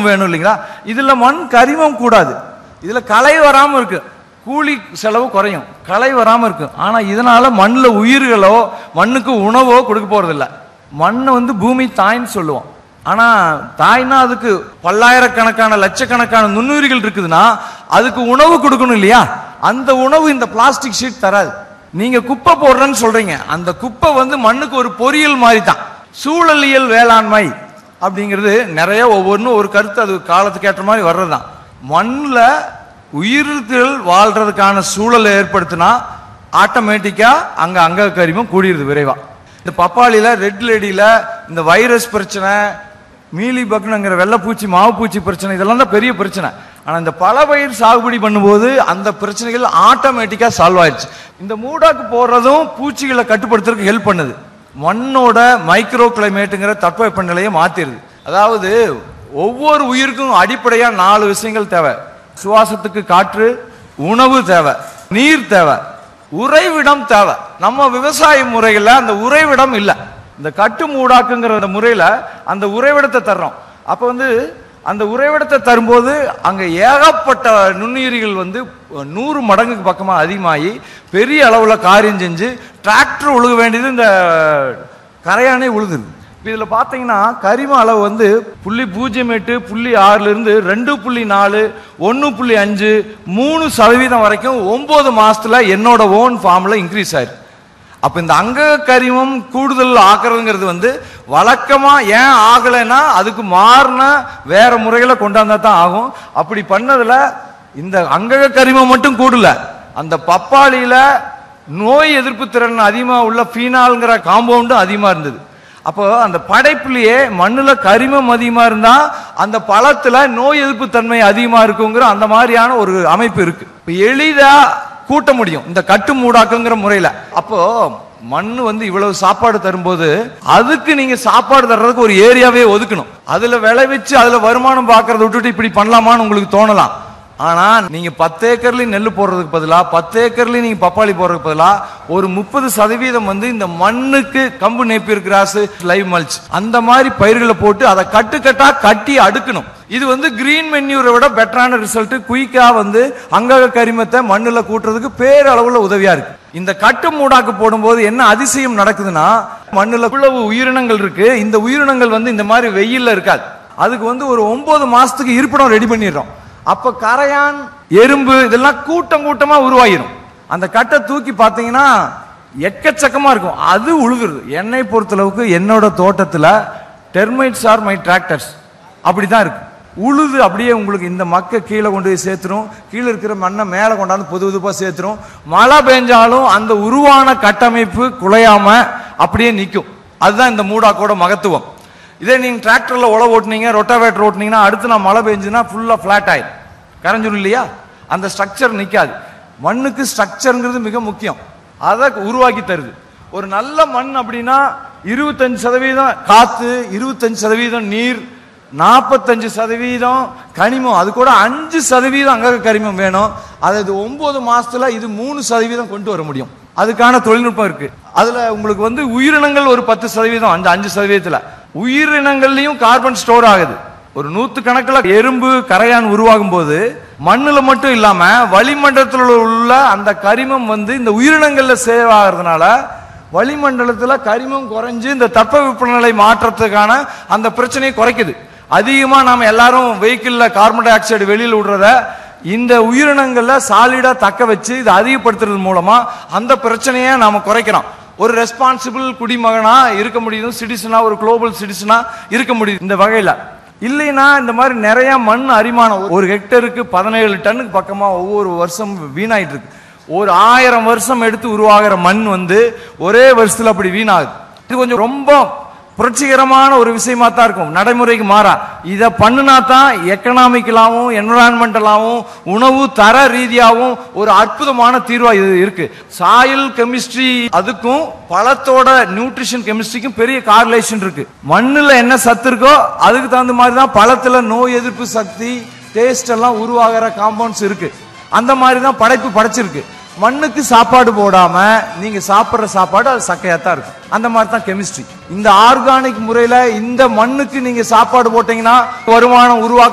கரிமம் வேணும் இல்லைங்களா இதுல மண் கரிமம் கூடாது இதுல களை வராம இருக்கு கூலி செலவு குறையும் களை வராம இருக்கு ஆனா இதனால மண்ணுல உயிர்களோ மண்ணுக்கு உணவோ கொடுக்க போறதில்ல மண்ணை வந்து பூமி தாய்ன்னு சொல்லுவோம் ஆனா தாய்னா அதுக்கு பல்லாயிரக்கணக்கான லட்சக்கணக்கான நுண்ணுயிரிகள் இருக்குதுன்னா அதுக்கு உணவு கொடுக்கணும் இல்லையா அந்த உணவு இந்த பிளாஸ்டிக் ஷீட் தராது நீங்க குப்பை போடுறேன்னு சொல்றீங்க அந்த குப்பை வந்து மண்ணுக்கு ஒரு பொறியியல் மாதிரி தான் சூழலியல் வேளாண்மை அப்படிங்கிறது நிறைய ஒவ்வொன்றும் ஒரு கருத்து அது காலத்துக்கு ஏற்ற மாதிரி வர்றதுதான் மண்ணில் உயிர்கள் வாழ்றதுக்கான சூழலை ஏற்படுத்தினா ஆட்டோமேட்டிக்கா அங்க அங்க கரிமம் கூடியிருது விரைவா இந்த பப்பாளியில ரெட் லேடியில இந்த வைரஸ் பிரச்சனை மீலி பக்னுங்கிற வெள்ளைப்பூச்சி மாவுப்பூச்சி பிரச்சனை இதெல்லாம் தான் பெரிய பிரச்சனை ஆனா இந்த பல பயிர் சாகுபடி பண்ணும்போது அந்த பிரச்சனைகள் ஆட்டோமேட்டிக்கா சால்வ் ஆயிடுச்சு இந்த மூடாக்கு போடுறதும் பூச்சிகளை கட்டுப்படுத்துறதுக்கு ஹெல்ப் பண்ணுது மண்ணோட மைக்ரோ கிளைமேட்டுங்கிற தட்பவெப்பநிலையை மாத்திருது அதாவது ஒவ்வொரு உயிருக்கும் அடிப்படையா நாலு விஷயங்கள் தேவை சுவாசத்துக்கு காற்று உணவு தேவை நீர் தேவை உறைவிடம் தேவை நம்ம விவசாய முறையில அந்த உறைவிடம் இல்லை இந்த கட்டு மூடாக்குங்கிற அந்த முறையில அந்த உறைவிடத்தை தர்றோம் அப்ப வந்து அந்த உறைவிடத்தை தரும்போது அங்க ஏகப்பட்ட நுண்ணுயிரிகள் வந்து நூறு மடங்குக்கு பக்கமா அதிகமாகி பெரிய அளவுல காரியம் செஞ்சு டிராக்டர் உழுக வேண்டியது இந்த கரையானே உழுதுது இப்ப இதுல பாத்தீங்கன்னா கரிம அளவு வந்து புள்ளி பூஜ்ஜியம் எட்டு புள்ளி ஆறுல இருந்து ரெண்டு புள்ளி நாலு ஒன்னு புள்ளி அஞ்சு மூணு சதவீதம் வரைக்கும் ஒன்பது மாசத்துல என்னோட ஓன் ஃபார்ம்ல இன்க்ரீஸ் ஆயிருக்கு அப்ப இந்த அங்க கரிமம் கூடுதல் ஆக்குறதுங்கிறது வந்து வழக்கமா ஏன் ஆகலைன்னா அதுக்கு மாறின வேற முறைகளை கொண்டாந்தா தான் ஆகும் அப்படி பண்ணதுல இந்த அங்க கரிமம் மட்டும் கூடல அந்த பப்பாளியில நோய் எதிர்ப்பு திறன் அதிகமா உள்ள ஃபீனால்ங்கிற காம்பவுண்டும் அதிகமா இருந்தது அப்போ அந்த படைப்புலயே மண்ணுல கரிமம் அதிகமா இருந்தா அந்த பழத்துல நோய் எதிர்ப்பு தன்மை அதிகமா இருக்குங்கிற அந்த மாதிரியான ஒரு அமைப்பு இருக்கு இப்ப எளிதா கூட்ட முடியும் இந்த கட்டு மூடாக்குங்கிற முறையில அப்போ மண் வந்து இவ்வளவு சாப்பாடு தரும்போது அதுக்கு நீங்க சாப்பாடு தர்றதுக்கு ஒரு ஏரியாவே ஒதுக்கணும் அதுல விளைவிச்சு அதுல வருமானம் பார்க்கறத விட்டுட்டு இப்படி பண்ணலாமான்னு உங்களுக்கு தோணலாம் ஆனா நீங்க பத்து ஏக்கர்லயும் நெல் போடுறதுக்கு பதிலா பத்து ஏக்கர்லயும் நீங்க பப்பாளி போடுறதுக்கு பதிலா ஒரு முப்பது சதவீதம் வந்து இந்த மண்ணுக்கு கம்பு நேப்பியர் கிராஸ் லைவ் மல்ச் அந்த மாதிரி பயிர்களை போட்டு அதை கட்டுக்கட்டா கட்டி அடுக்கணும் இது வந்து கிரீன் மென்யூரை விட பெட்டரான ரிசல்ட் குயிக்கா வந்து அங்கக கரிமத்தை மண்ணுல கூட்டுறதுக்கு பேரளவுல உதவியா இருக்கு இந்த கட்டு மூடாக்கு போடும்போது என்ன அதிசயம் நடக்குதுன்னா மண்ணுல இவ்வளவு உயிரினங்கள் இருக்கு இந்த உயிரினங்கள் வந்து இந்த மாதிரி வெயில்ல இருக்காது அதுக்கு வந்து ஒரு ஒன்பது மாசத்துக்கு இருப்பிடம் ரெடி பண்ணிடுறோம் அப்ப கரையான் எறும்பு இதெல்லாம் கூட்டம் கூட்டமா உருவாகிரும் அந்த கட்டை தூக்கி பார்த்தீங்கன்னா எக்கச்சக்கமா இருக்கும் அது உழுகுறது என்னை பொறுத்தளவுக்கு என்னோட தோட்டத்துல டெர்மைட்ஸ் ஆர் மை டிராக்டர்ஸ் அப்படிதான் இருக்கு உழுது அப்படியே உங்களுக்கு இந்த மக்க கீழே கொண்டு போய் சேர்த்துரும் கீழே இருக்கிற மண்ணை மேலே கொண்டாந்து பொது பொதுப்பா சேர்த்துரும் மழை பெஞ்சாலும் அந்த உருவான கட்டமைப்பு குலையாம அப்படியே நிற்கும் அதுதான் இந்த மூடாக்கோட மகத்துவம் இதே நீங்க டிராக்டர்ல உழவு ஓட்டுனீங்க ரொட்டாவேட்டர் ஓட்டுனீங்கன்னா அடுத்து நான் மழை பெஞ்சுன்னா ஃபுல்லா ஃபிளாட் ஆயிடும் கரைஞ்சிரும் இல்லையா அந்த ஸ்ட்ரக்சர் நிக்காது மண்ணுக்கு ஸ்ட்ரக்சர்ங்கிறது மிக முக்கியம் அதை உருவாக்கி தருது ஒரு நல்ல மண் அப்படின்னா இருபத்தஞ்சு சதவீதம் காத்து இருபத்தஞ்சு சதவீதம் நீர் நாற்பத்தஞ்சு சதவீதம் கனிமம் அது கூட அஞ்சு சதவீதம் அங்க கரிமம் வேணும் அது இது ஒன்பது மாசத்துல இது மூணு சதவீதம் கொண்டு வர முடியும் அதுக்கான தொழில்நுட்பம் இருக்கு அதுல உங்களுக்கு வந்து உயிரினங்கள் ஒரு பத்து சதவீதம் அந்த அஞ்சு சதவீதத்துல உயிரினங்கள்லயும் கார்பன் ஸ்டோர் ஆகுது ஒரு நூத்து கணக்கில் எறும்பு கரையான் உருவாகும் போது மண்ணுல மட்டும் இல்லாம வளிமண்டலத்தில் உள்ள அந்த கரிமம் வந்து இந்த உயிரினங்கள்ல சேவ் ஆகிறதுனால வளிமண்டலத்துல கரிமம் குறைஞ்சு இந்த தட்பவெப்பநிலை மாற்றத்துக்கான அந்த பிரச்சனையை குறைக்குது அதிகமா நாம எல்லாரும் வெஹிக்கிள்ல கார்பன் டை ஆக்சைடு வெளியில் விடுறத இந்த உயிரினங்கள்ல சாலிடா தக்க வச்சு இதை அதிகப்படுத்துறது மூலமா அந்த பிரச்சனையை நாம குறைக்கிறோம் ஒரு ரெஸ்பான்சிபிள் குடிமகனா இருக்க முடியும் சிட்டிசனா ஒரு குளோபல் சிட்டிசனா இருக்க முடியுது இந்த வகையில இல்லைன்னா இந்த மாதிரி நிறைய மண் அரிமானம் ஒரு ஹெக்டருக்கு பதினேழு டன்னுக்கு பக்கமா ஒவ்வொரு வருஷம் வீணாயிட்டு இருக்கு ஒரு ஆயிரம் வருஷம் எடுத்து உருவாகிற மண் வந்து ஒரே வருஷத்துல அப்படி வீணாகுது இது கொஞ்சம் ரொம்ப புரட்சிகரமான ஒரு விஷயமா தான் இருக்கும் நடைமுறைக்கு மாறா இதை பண்ணுனா தான் எக்கனாமிக்கலாவும் என்விரான்மெண்டலாவும் உணவு தர ரீதியாகவும் ஒரு அற்புதமான தீர்வா இது இருக்கு சாயில் கெமிஸ்ட்ரி அதுக்கும் பழத்தோட நியூட்ரிஷன் கெமிஸ்ட்ரிக்கும் பெரிய கார்லேஷன் இருக்கு மண்ணுல என்ன சத்து இருக்கோ அதுக்கு தகுந்த மாதிரி தான் பழத்துல நோய் எதிர்ப்பு சக்தி டேஸ்ட் எல்லாம் உருவாகிற காம்பவுண்ட்ஸ் இருக்கு அந்த மாதிரி தான் படைப்பு படைச்சிருக்கு மண்ணுக்கு சாப்பாடு போடாம நீங்க சாப்பிடுற சாப்பாடு அது சக்கையா தான் இருக்கும் அந்த மாதிரி தான் கெமிஸ்ட்ரி இந்த ஆர்கானிக் முறையில இந்த மண்ணுக்கு நீங்க சாப்பாடு போட்டீங்கன்னா வருமானம் உருவாக்க